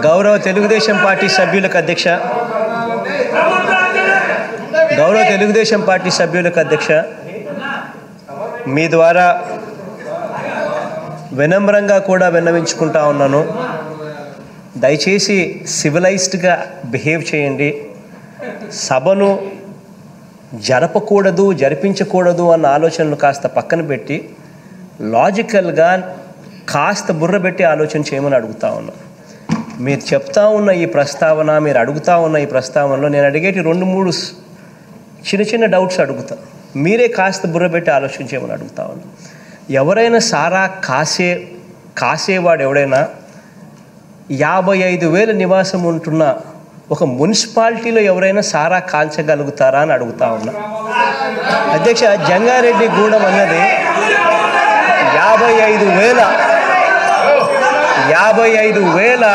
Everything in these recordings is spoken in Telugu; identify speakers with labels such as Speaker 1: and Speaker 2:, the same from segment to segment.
Speaker 1: గౌరవ తెలుగుదేశం పార్టీ సభ్యులకు అధ్యక్ష గౌరవ తెలుగుదేశం పార్టీ సభ్యులకు అధ్యక్ష మీ ద్వారా వినమ్రంగా కూడా విన్నవించుకుంటా ఉన్నాను దయచేసి సివిలైజ్డ్గా బిహేవ్ చేయండి సభను జరపకూడదు జరిపించకూడదు అన్న ఆలోచనలు కాస్త పక్కన పెట్టి లాజికల్గా కాస్త బుర్ర పెట్టి ఆలోచన చేయమని అడుగుతా ఉన్నాను మీరు చెప్తా ఉన్న ఈ ప్రస్తావన మీరు అడుగుతా ఉన్న ఈ ప్రస్తావనలో నేను అడిగేటి రెండు మూడు స్- చిన్న చిన్న డౌట్స్ అడుగుతా మీరే కాస్త బుర్ర పెట్టి ఆలోచన చేయమని అడుగుతా ఉన్నాను ఎవరైనా సారా కాసే కాసేవాడు ఎవడైనా యాభై ఐదు వేల నివాసం ఉంటున్న ఒక మున్సిపాలిటీలో ఎవరైనా సారా కాల్చగలుగుతారా అని అడుగుతా ఉన్నా అధ్యక్ష జంగారెడ్డి గూడెం అన్నది యాభై ఐదు వేల యాభై ఐదు వేల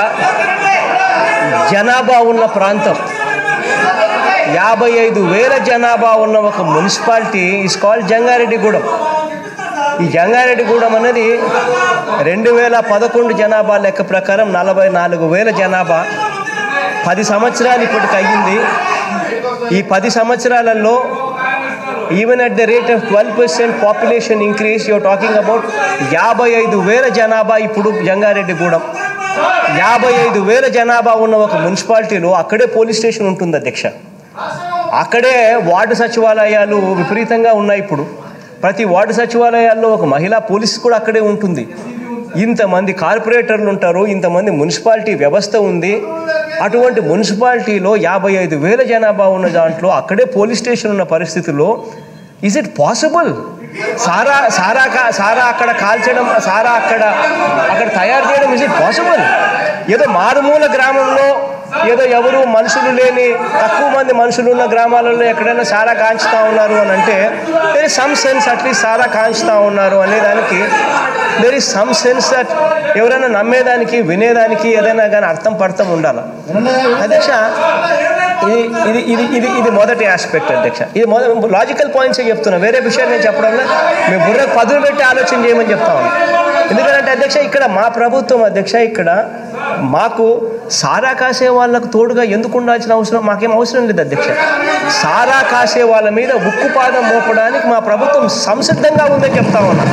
Speaker 1: జనాభా ఉన్న ప్రాంతం యాభై ఐదు వేల జనాభా ఉన్న ఒక మున్సిపాలిటీ ఇస్ కాల్డ్ జంగారెడ్డిగూడెం ఈ జంగారెడ్డిగూడెం అనేది రెండు వేల పదకొండు జనాభా లెక్క ప్రకారం నలభై నాలుగు వేల జనాభా పది సంవత్సరాలు ఇప్పటికి అయ్యింది ఈ పది సంవత్సరాలలో even at the rate of twelve percent population increase you're talking about యాభై ఐదు వేల జనాభా ఇప్పుడు జంగారెడ్డిగూడెం యాభై ఐదు వేల జనాభా ఉన్న ఒక మున్సిపాలిటీలో అక్కడే పోలీస్ స్టేషన్ ఉంటుంది అధ్యక్ష అక్కడే వార్డు సచివాలయాలు విపరీతంగా ఉన్నాయి ఇప్పుడు ప్రతి వార్డు సచివాలయాల్లో ఒక మహిళా పోలీస్ కూడా అక్కడే ఉంటుంది ఇంతమంది కార్పొరేటర్లు ఉంటారు ఇంతమంది మున్సిపాలిటీ వ్యవస్థ ఉంది అటువంటి మున్సిపాలిటీలో యాభై ఐదు వేల జనాభా ఉన్న దాంట్లో అక్కడే పోలీస్ స్టేషన్ ఉన్న పరిస్థితుల్లో ఈజ్ ఇట్ పాసిబుల్ సారా సారా కా- సారా అక్కడ కాల్చడం సారా అక్కడ అక్కడ తయారు చేయడం ఇజ్ ఇట్ పాసిబుల్ ఏదో మారుమూల గ్రామంలో ఏదో ఎవరు మనుషులు లేని తక్కువ మంది మనుషులు ఉన్న గ్రామాలలో ఎక్కడైనా సారా కాంచుతా ఉన్నారు అని అంటే there is some sense at least సారా కాంచుతా ఉన్నారు అనే దానికి there is some sense that ఎవరైనా నమ్మేదానికి వినేదానికి ఏదైనా కానీ అర్థం పడతాం ఉండాలి అధ్యక్ష ఇది ఇది ఇది ఇది ఇది మొదటి ఆస్పెక్ట్ అధ్యక్ష ఇది మొదటి లాజికల్ పాయింట్సే చెప్తున్నా వేరే విషయాలు నేను చెప్పడంలో మీ బుర్రకు పదులు పెట్టి ఆలోచన చేయమని చెప్తా ఉన్నాను ఎందుకంటే అధ్యక్ష ఇక్కడ మా ప్రభుత్వం అధ్యక్ష ఇక్కడ మాకు సారా కాసే వాళ్ళకు తోడుగా ఎందుకు ఉండాల్సిన అవసరం మాకేం అవసరం లేదు అధ్యక్ష సారా కాసే వాళ్ళ మీద ఉక్కుపాదం మోపడానికి మా ప్రభుత్వం సంసిద్ధంగా ఉందని చెప్తా ఉన్నాం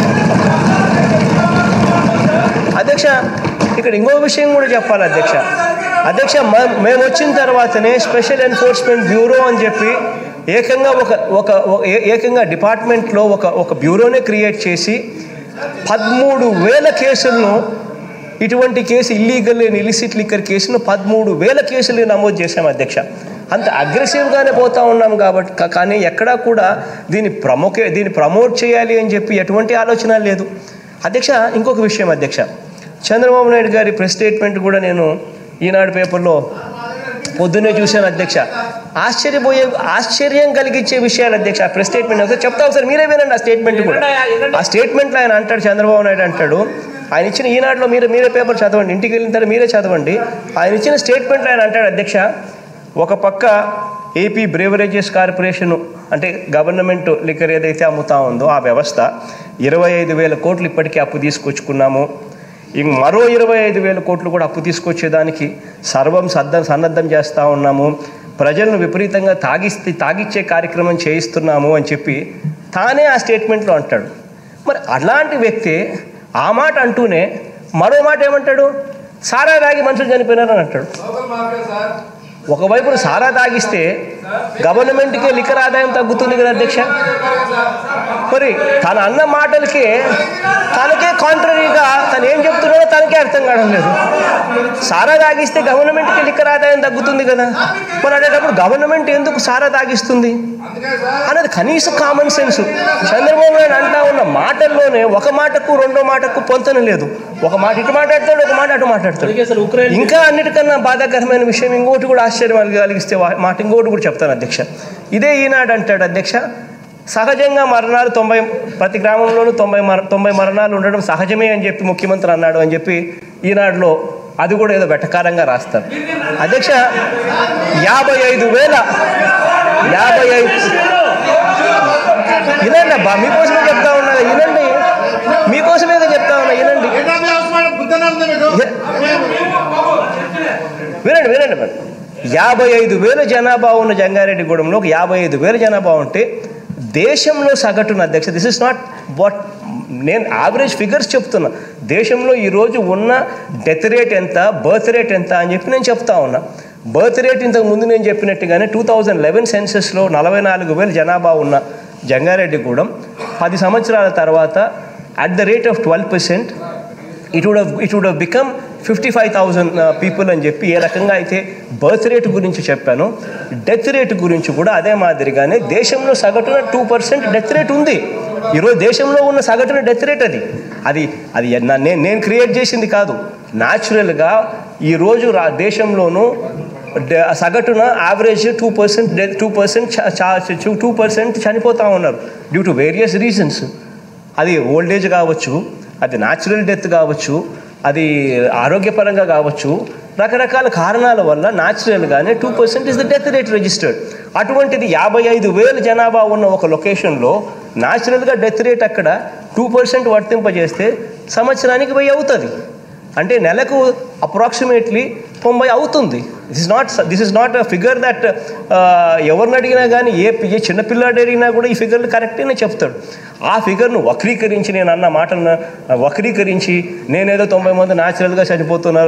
Speaker 1: అధ్యక్ష ఇక్కడ ఇంకో విషయం కూడా చెప్పాలి అధ్యక్ష అధ్యక్ష మ- మేము వచ్చిన తర్వాతనే స్పెషల్ ఎన్ఫోర్స్మెంట్ బ్యూరో అని చెప్పి ఏకంగా ఒక ఒక ఒక- ఏ- ఏకంగా డిపార్ట్మెంట్లో ఒక ఒక బ్యూరోనే క్రియేట్ చేసి పదమూడు వేల కేసులను ఇటువంటి case illegal and illicit liquor కేసును పదమూడు వేల కేసులు నమోదు చేశాం అధ్యక్ష అంత అగ్రెసివ్గానే పోతా ఉన్నాం కాబట్టి కా- కానీ ఎక్కడా కూడా దీన్ని ప్రమోకే దీన్ని ప్రమోట్ చేయాలి అని చెప్పి ఎటువంటి ఆలోచన లేదు అధ్యక్ష ఇంకొక విషయం అధ్యక్ష చంద్రబాబు నాయుడు గారి ప్రెస్ స్టేట్మెంట్ కూడా నేను ఈనాడు పేపర్లో పొద్దున్నే చూశాను అధ్యక్ష ఆశ్చర్యపోయే ఆశ్చర్యం కలిగించే విషయాలు అధ్యక్ష ఆ ప్రెస్ స్టేట్మెంట్ ఒకసారి చెప్తా ఒకసారి మీరే వినండి ఆ స్టేట్మెంట్ కూడా ఆ స్టేట్మెంట్లో ఆయన అంటాడు చంద్రబాబు నాయుడు అంటాడు ఆయన ఇచ్చిన ఈనాడులో మీరు మీరే పేపర్ చదవండి ఇంటికి వెళ్ళిన తర్వాత మీరే చదవండి ఆయన ఇచ్చిన స్టేట్మెంట్లో ఆయన అంటాడు అధ్యక్ష ఒక పక్క ఏపీ బ్రేవరేజెస్ కార్పొరేషన్ అంటే గవర్నమెంట్ లిక్కర్ ఏదైతే అమ్ముతా ఉందో ఆ వ్యవస్థ ఇరవై ఐదు వేల కోట్లు ఇప్పటికే అప్పు తీసుకొచ్చుకున్నాము ఇంక మరో ఇరవై ఐదు వేల కోట్లు కూడా అప్పు తీసుకొచ్చేదానికి సర్వం సద్దం సన్నద్ధం చేస్తూ ఉన్నాము ప్రజలను విపరీతంగా తాగిస్తే తాగిచ్చే కార్యక్రమం చేయిస్తున్నాము అని చెప్పి తానే ఆ స్టేట్మెంట్లో అంటాడు మరి అలాంటి వ్యక్తి ఆ మాట అంటూనే మరో మాట ఏమంటాడు సారా తాగి మనుషులు చనిపోయినారని అంటాడు ఒకవైపు సారా తాగిస్తే గవర్నమెంట్కి లిక్కర్ ఆదాయం తగ్గుతుంది కదా అధ్యక్ష మరి తన అన్న మాటలకి తనకే కాంట్రరీగా తను ఏం చెప్తున్నాడో తనకే అర్థం కావడం లేదు సారా తాగిస్తే గవర్నమెంట్కి లిక్కర్ ఆదాయం తగ్గుతుంది కదా మరి అనేటప్పుడు గవర్నమెంట్ ఎందుకు సారా తాగిస్తుంది అన్నది కనీస కామన్ సెన్స్ చంద్రబాబు నాయుడు అంటా ఉన్న మాటల్లోనే ఒక మాటకు రెండో మాటకు పొంతన లేదు ఒక మాట ఇటు మాట్లాడతాడు ఒక మాట అటు మాట్లాడతాడు ఇంకా అన్నిటికన్నా బాధాకరమైన విషయం ఇంకోటి కూడా ఆశ్చర్యం కలిగిస్తే వా- మాట ఇంకోటి కూడా చెప్తాను అధ్యక్ష ఇదే ఈనాడు అంటాడు అధ్యక్ష సహజంగా మరణాలు తొంభై ప్రతి గ్రామంలోనూ తొంభై మర తొంభై మరణాలు ఉండడం సహజమే అని చెప్పి ముఖ్యమంత్రి అన్నాడు అని చెప్పి ఈనాడులో అది కూడా ఏదో వెటకారంగా రాస్తారు అధ్యక్ష యాభై ఐదు వేల యాభై ఐదు వినండి అబ్బా మీకోసమే చెప్తా ఉన్నది వినండి మీకోసమే చెప్తా ఉన్నా వినండి
Speaker 2: బుద్ధన ఉంది మీకు
Speaker 1: ఏ- వినండి వినండి మేడం యాభై ఐదు వేల జనాభా ఉన్న జంగారెడ్డిగూడెంలో ఒక యాభై ఐదు వేల జనాభా ఉంటే దేశంలో సగటున అధ్యక్ష దిస్ ఇస్ నాట్ వాట్ నేను యావరేజ్ ఫిగర్స్ చెప్తున్నా దేశంలో ఈరోజు ఉన్న డెత్ రేట్ ఎంత బర్త్ రేట్ ఎంత అని చెప్పి నేను చెప్తా ఉన్నా బర్త్ రేట్ ఇంతకు ముందు నేను చెప్పినట్టుగానే టూ థౌజండ్ లెవెన్ సెన్సెస్లో నలభై నాలుగు వేల జనాభా ఉన్న జంగారెడ్డిగూడెం పది సంవత్సరాల తర్వాత at the rate of twelve percent it would it would become fifty five thousand people అని చెప్పి ఏ రకంగా అయితే బర్త్ రేట్ గురించి చెప్పాను డెత్ రేట్ గురించి కూడా అదే మాదిరిగానే దేశంలో సగటున టూ పర్సెంట్ డెత్ రేట్ ఉంది ఈరోజు దేశంలో ఉన్న సగటున డెత్ రేట్ అది అది అది నా- నేను నేను క్రియేట్ చేసింది కాదు న్యాచురల్గా ఈరోజు రా దేశంలోనూ డ- సగటున average two percent two percent two percent చనిపోతూ ఉన్నారు డ్యూ టు వేరియస్ రీజన్స్ అది ఓల్డ్ ఏజ్ కావచ్చు అది న్యాచురల్ డెత్ కావచ్చు అది ఆరోగ్యపరంగా కావచ్చు రకరకాల కారణాల వల్ల న్యాచురల్గానే two percent is the death rate registered అటువంటిది యాభై ఐదు వేల జనాభా ఉన్న ఒక లొకేషన్లో న్యాచురల్గా డెత్ రేట్ అక్కడ టూ పర్సెంట్ వర్తింపజేస్తే సంవత్సరానికి వెయ్యి అవుతుంది అంటే నెలకు అప్రాక్సిమేట్లీ తొంభై అవుతుంది this is not this is not a figure that ఎవరిని అడిగినా కానీ ఏ ఏ చిన్నపిల్లాడు అడిగినా కూడా ఈ ఫిగర్లు కరెక్టేనే చెప్తాడు ఆ ఫిగర్ను వక్రీకరించి నేను అన్న మాటను వక్రీకరించి నేనేదో తొంభై మంది న్యాచురల్గా చనిపోతున్నారు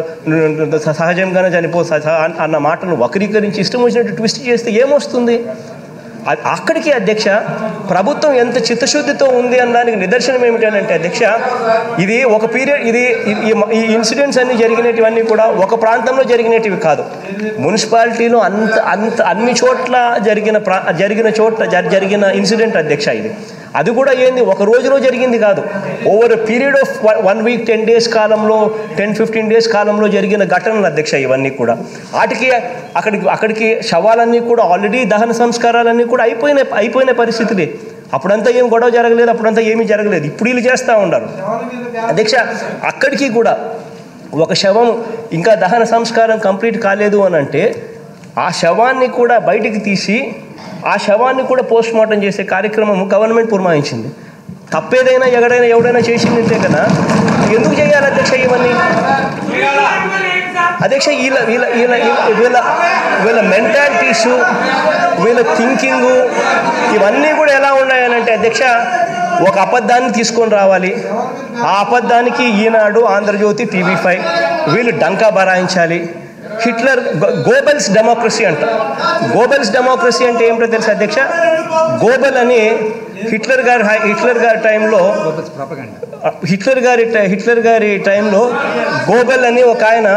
Speaker 1: సహజంగానే చనిపో సహ- అన్న మాటను వక్రీకరించి ఇష్టం వచ్చినట్టు ట్విస్ట్ చేస్తే ఏమొస్తుంది అ- అక్కడికి అధ్యక్ష ప్రభుత్వం ఎంత చిత్తశుద్ధితో ఉంది అనడానికి నిదర్శనం ఏమిటంటే అధ్యక్ష ఇది ఒక పీరియడ్ ఇది ఈ- ఈ- ఈ ఇన్సిడెంట్స్ అన్ని జరిగినటివన్నీ కూడా ఒక ప్రాంతంలో జరిగినటివి కాదు మున్సిపాలిటీలో అంత అంత అన్ని చోట్ల జరిగిన ప్రా జరిగిన చోట్ల జరి- జరిగిన ఇన్సిడెంట్ అధ్యక్ష ఇది అది కూడా ఏంది ఒక రోజులో జరిగింది కాదు over period of one week ten days కాలంలో టెన్ ఫిఫ్టీన్ డేస్ కాలంలో జరిగిన ఘటనలు అధ్యక్ష ఇవన్నీ కూడా వాటికి అక్కడికి అక్కడికి శవాలన్నీ కూడా ఆల్రెడీ దహన సంస్కారాలన్నీ కూడా అయిపోయిన అయిపోయిన పరిస్థితులే అప్పుడంతా ఏం గొడవ జరగలేదు అప్పుడంతా ఏమీ జరగలేదు ఇప్పుడు వీళ్ళు చేస్తూ ఉన్నారు అధ్యక్ష అక్కడికి కూడా ఒక శవం ఇంకా దహన సంస్కారం కంప్లీట్ కాలేదు అని అంటే ఆ శవాన్ని కూడా బయటికి తీసి ఆ శవాన్ని కూడా పోస్ట్ మార్టం చేసే కార్యక్రమం గవర్నమెంట్ పురమాయించింది తప్పేదైనా ఎక్కడైనా ఎవడైనా చేసిందంటే కదా ఎందుకు చేయాలి అధ్యక్ష ఇవన్నీ అధ్యక్ష వీళ్ళ వీళ్ళ వీళ్ళ వీళ్ళ- వీళ్ళ వీళ్ళ మెంటాలిటీసు వీళ్ళ థింకింగు ఇవన్నీ కూడా ఎలా ఉన్నాయనంటే అధ్యక్ష ఒక అబద్ధాన్ని తీసుకొని రావాలి ఆ అబద్ధానికి ఈనాడు ఆంధ్రజ్యోతి టీవీ ఫైవ్ వీళ్ళు డంకా బరాయించాలి హిట్లర్ గో- గోబెల్స్ డెమోక్రసీ అంట గోబెల్స్ డెమోక్రసీ అంటే ఏమిటో తెలుసు అధ్యక్ష గోబెల్ అని హిట్లర్ గారి హై- హిట్లర్ గారి టైంలో హిట్లర్ గారి టై- హిట్లర్ గారి టైంలో గోబెల్ అని ఒక ఆయన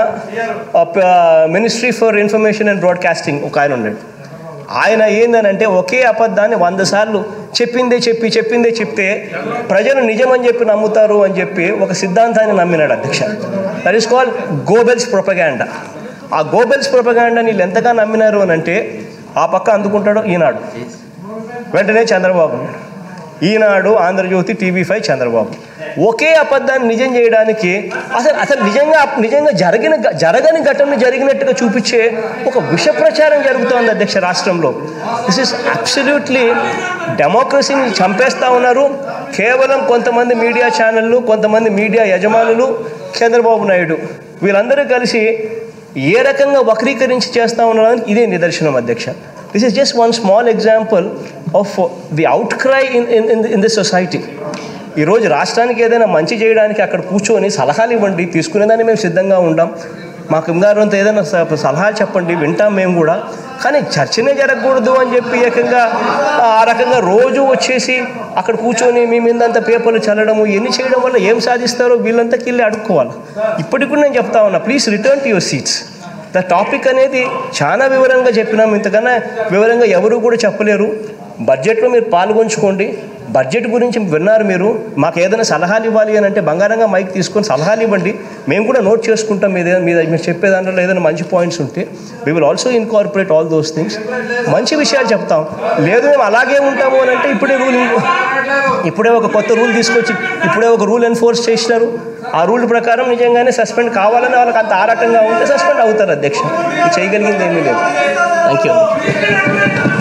Speaker 1: ministry for information and broadcasting ఒక ఆయన ఉన్నాడు ఆయన ఏందనంటే ఒకే అబద్ధాన్ని వంద సార్లు చెప్పిందే చెప్పి చెప్పిందే చెప్తే ప్రజలు నిజమని చెప్పి నమ్ముతారు అని చెప్పి ఒక సిద్ధాంతాన్ని నమ్మినాడు అధ్యక్ష that is called Goebbels propaganda ఆ గోబెల్స్ ప్రొపగాండాని వీళ్ళు ఎంతగా నమ్మినారు అని అంటే ఆ పక్క అందుకుంటాడు ఈనాడు వెంటనే చంద్రబాబు ఈనాడు ఆంధ్రజ్యోతి టీవీ ఫైవ్ చంద్రబాబు ఒకే అబద్ధాన్ని నిజం చేయడానికి అసలు అసలు నిజంగా నిజంగా జరిగిన జరగని ఘటనలు జరిగినట్టుగా చూపించే ఒక విష ప్రచారం జరుగుతోంది అధ్యక్ష రాష్ట్రంలో దిస్ ఇస్ అబ్సల్యూట్లీ డెమోక్రసీని చంపేస్తూ ఉన్నారు కేవలం కొంతమంది మీడియా ఛానళ్ళు కొంతమంది మీడియా యజమానులు చంద్రబాబు నాయుడు వీళ్ళందరూ కలిసి ఏ రకంగా వక్రీకరించి చేస్తూ ఉన్నారని ఇదే నిదర్శనం అధ్యక్ష this is just one small example of the outcry in in in this society ఈరోజు రాష్ట్రానికి ఏదైనా మంచి చేయడానికి అక్కడ కూర్చొని సలహాలు ఇవ్వండి తీసుకునేదాన్ని మేము సిద్ధంగా ఉండాం మాకు ఇంగారంతో ఏదైనా స- సలహాలు చెప్పండి వింటాం మేము కూడా కానీ చర్చనే జరగకూడదు అని చెప్పి ఏకంగా ఆ రకంగా రోజు వచ్చేసి అక్కడ కూర్చొని మీ మీదంతా పేపర్లు చల్లడము ఇవన్నీ చేయడం వల్ల ఏం సాధిస్తారో వీళ్ళంతాకి వెళ్ళి అడుక్కోవాలి ఇప్పటికి కూడా నేను చెప్తా ఉన్నా please return to your seats the topic అనేది చాలా వివరంగా చెప్పినాము ఇంతకన్నా వివరంగా ఎవరు కూడా చెప్పలేరు బడ్జెట్లో మీరు పాల్గొంచుకోండి బడ్జెట్ గురించి విన్నారు మీరు మాకు ఏదైనా సలహాలు ఇవ్వాలి అని అంటే బంగారంగా మైక్ తీసుకొని సలహాలు ఇవ్వండి మేము కూడా నోట్ చేసుకుంటాం మీద మీద మీరు చెప్పే దాంట్లో ఏదైనా మంచి పాయింట్స్ ఉంటే we will also incorporate all those things మంచి విషయాలు చెప్తాం లేదు మేము అలాగే ఉంటాము అని అంటే ఇప్పుడే రూల్ ఇప్పుడే ఒక కొత్త రూల్ తీసుకొచ్చి ఇప్పుడే ఒక రూల్ ఎన్ఫోర్స్ చేసినారు ఆ రూల్ ప్రకారం నిజంగానే సస్పెండ్ కావాలని వాళ్ళకి అంత ఆ రకంగా ఉంటే సస్పెండ్ అవుతారు అధ్యక్ష ఇది చేయగలిగింది ఏమీ లేదు థ్యాంక్ యూ